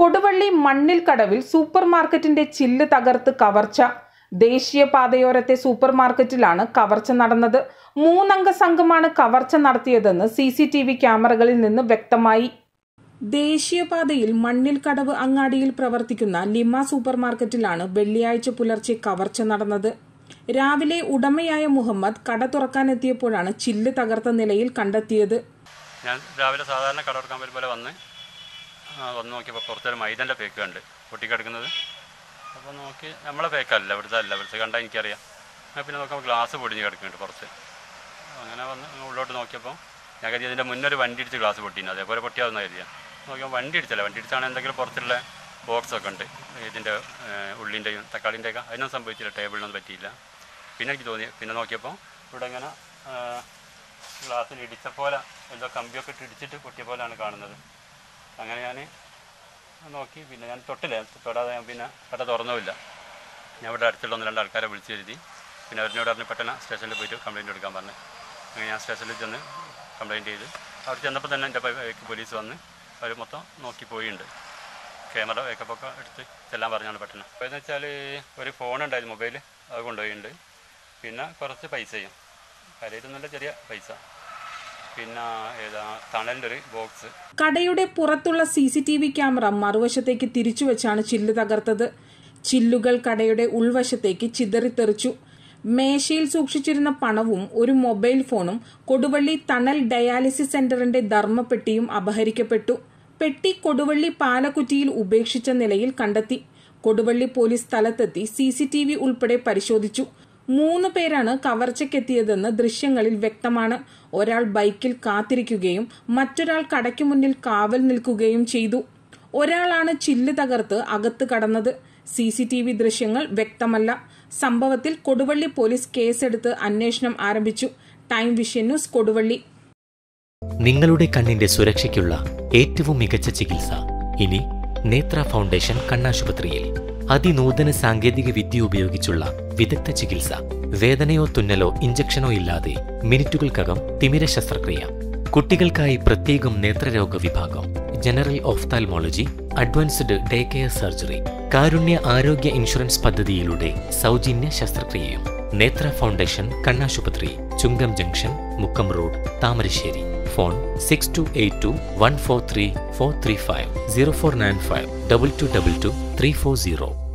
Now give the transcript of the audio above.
കൊടുവള്ളി മണ്ണിൽ കടവിൽ സൂപ്പർ മാർക്കറ്റിന്റെ ചില്ല് തകർത്ത് കവർച്ച ദേശീയപാതയോരത്തെ സൂപ്പർ മാർക്കറ്റിലാണ് കവർച്ച നടന്നത് മൂന്നംഗ സംഘമാണ് കവർച്ച നടത്തിയതെന്ന് സി സി ടി വി ക്യാമറകളിൽ നിന്ന് വ്യക്തമായി ദേശീയപാതയിൽ മണ്ണിൽ കടവ് അങ്ങാടിയിൽ പ്രവർത്തിക്കുന്ന ലിമ സൂപ്പർ മാർക്കറ്റിലാണ് വെള്ളിയാഴ്ച പുലർച്ചെ കവർച്ച നടന്നത് രാവിലെ ഉടമയായ മുഹമ്മദ് കട തുറക്കാനെത്തിയപ്പോഴാണ് ചില്ല് തകർത്ത നിലയിൽ കണ്ടെത്തിയത് ഞാൻ രാവിലെ സാധാരണ കട തുറക്കാൻ വരുമ്പോൾ പോലെ വന്ന് ആ, വന്ന് നോക്കിയപ്പോൾ പുറത്തൊരു മൈദൻ്റെ പേക്ക് കണ്ട് പൊട്ടിക്കിടക്കുന്നത് അപ്പോൾ നോക്കി നമ്മളെ പേക്കല്ല ഇവിടുത്തെ അല്ല ഇവിടുത്തെ കണ്ടാൽ എനിക്കറിയാം ആ, പിന്നെ നോക്കുമ്പോൾ ഗ്ലാസ് പൊടിഞ്ഞ് കിടക്കുന്നുണ്ട് പുറത്ത് അങ്ങനെ വന്ന് ഉള്ളോട്ട് നോക്കിയപ്പോൾ ഞാൻ കരുതി അതിൻ്റെ മുന്നേ ഒരു വണ്ടി ഇടിച്ച് ഗ്ലാസ് പൊട്ടിയിരുന്നു അതേപോലെ പൊട്ടിയാവുന്ന കരുതിയാ നോക്കിയപ്പോൾ വണ്ടി ഇടിച്ചല്ല വണ്ടി ഇടിച്ചാണ് എന്തെങ്കിലും പുറത്തുള്ള ബോക്സ് ഒക്കെ ഉണ്ട് ഇതിൻ്റെ ഉള്ളിൻ്റെയും തക്കാളിൻ്റെയൊക്കെ അതിനൊന്നും സംഭവിച്ചില്ല ടേബിളിനൊന്നും പറ്റിയില്ല പിന്നെ എനിക്ക് തോന്നി പിന്നെ നോക്കിയപ്പോൾ ഇവിടെ ഇങ്ങനെ ആ, ഗ്ലാസ്സിൽ ഇടിച്ച പോലെ എന്തോ കമ്പിയൊക്കെ ഇട്ട് ഇടിച്ചിട്ട് പൊട്ടിയ പോലെയാണ് കാണുന്നത് അങ്ങനെ ഞാൻ നോക്കി പിന്നെ ഞാൻ തൊട്ടില്ല തൊടാതെ ഞാൻ പിന്നെ കട തുറന്നുമില്ല ഞാൻ ഇവിടെ അടുത്തുള്ള ഒന്ന് രണ്ട് ആൾക്കാരെ വിളിച്ച് എഴുതി പിന്നെ അവരിനോട് പറഞ്ഞ് പെട്ടെന്ന് സ്റ്റേഷനിൽ പോയിട്ട് കംപ്ലയിൻറ്റ് കൊടുക്കാൻ പറഞ്ഞു അങ്ങനെ ഞാൻ സ്റ്റേഷനിൽ ചെന്ന് കംപ്ലയിൻറ്റ് ചെയ്ത് അവിടെ ചെന്നപ്പോൾ തന്നെ എൻ്റെ ബൈക്ക് പോലീസ് വന്ന് അവർ മൊത്തം നോക്കി പോയിട്ടുണ്ട് ക്യാമറ വേക്കപ്പൊക്കെ എടുത്ത് ചെല്ലാൻ പറഞ്ഞാണ് പെട്ടെന്ന് അപ്പോൾ എന്ന് വെച്ചാൽ ഒരു ഫോൺ ഉണ്ടായിരുന്നു മൊബൈൽ അത് കൊണ്ടുപോയിട്ടുണ്ട് പിന്നെ കുറച്ച് പൈസയും കാര്യമായിട്ടൊന്നുമില്ല ചെറിയ പൈസ പിന്നെ ഏതാ തണലിൻ്റെ ഒരു ബോക്സ് കടയുടെ പുറത്തുള്ള C C T V camera മറുവശത്തേക്ക് തിരിച്ചുവെച്ചാണ് ചില്ല് തകർത്തത് ചില്ലുകൾ കടയുടെ ഉൾവശത്തേക്ക് ചിതറിത്തെറിച്ചു മേശയിൽ സൂക്ഷിച്ചിരുന്ന പണവും ഒരു മൊബൈൽ ഫോണും കൊടുവള്ളി തണൽ ഡയാലിസിസ് സെന്ററിന്റെ ധർമ്മപ്പെട്ടിയും അപഹരിക്കപ്പെട്ടു പെട്ടി കൊടുവള്ളി പാലക്കുറ്റിയിൽ ഉപേക്ഷിച്ച നിലയിൽ കണ്ടെത്തി കൊടുവള്ളി പോലീസ് സ്ഥലത്തെത്തി സി സി ടി വി ഉൾപ്പെടെ പരിശോധിച്ചു മൂന്ന് പേരാണ് കവർച്ചയ്ക്കെത്തിയതെന്ന് ദൃശ്യങ്ങളിൽ വ്യക്തമാണ് ഒരാൾ ബൈക്കിൽ കാത്തിരിക്കുകയും മറ്റൊരാൾ കടയ്ക്കു മുന്നിൽ കാവൽ നിൽക്കുകയും ചെയ്തു ഒരാളാണ് ചില്ല് തകർത്ത് അകത്ത് കടന്നത് സി സി ടി വി ദൃശ്യങ്ങൾ വ്യക്തമല്ല സംഭവത്തിൽ കൊടുവള്ളി പോലീസ് കേസെടുത്ത് അന്വേഷണം ആരംഭിച്ചു ടൈം വിഷൻ ന്യൂസ് കൊടുവള്ളി നിങ്ങളുടെ കണ്ണിന്റെ സുരക്ഷയ്ക്കുള്ള ഏറ്റവും മികച്ച ചികിത്സ ഇനി നേത്ര ഫൗണ്ടേഷൻ കണ്ണാശുപത്രിയിൽ അതിനൂതന സാങ്കേതിക വിദ്യ ഉപയോഗിച്ചുള്ള വിദഗ്ധ ചികിത്സ വേദനയോ തുന്നലോ ഇഞ്ചക്ഷനോ ഇല്ലാതെ മിനിറ്റുകൾക്കകം തിമിര ശസ്ത്രക്രിയ കുട്ടികൾക്കായി പ്രത്യേകം നേത്രരോഗ വിഭാഗം general ophthalmology advanced day care surgery Karunya Arogya insurance പദ്ധതിയിലൂടെ സൗജന്യ ശസ്ത്രക്രിയയും നേത്ര ഫൗണ്ടേഷൻ കണ്ണാശുപത്രി Chungam junction Mukkam road Thamarassery phone six two eight two one four three four three five zero four nine five double two double two three four zero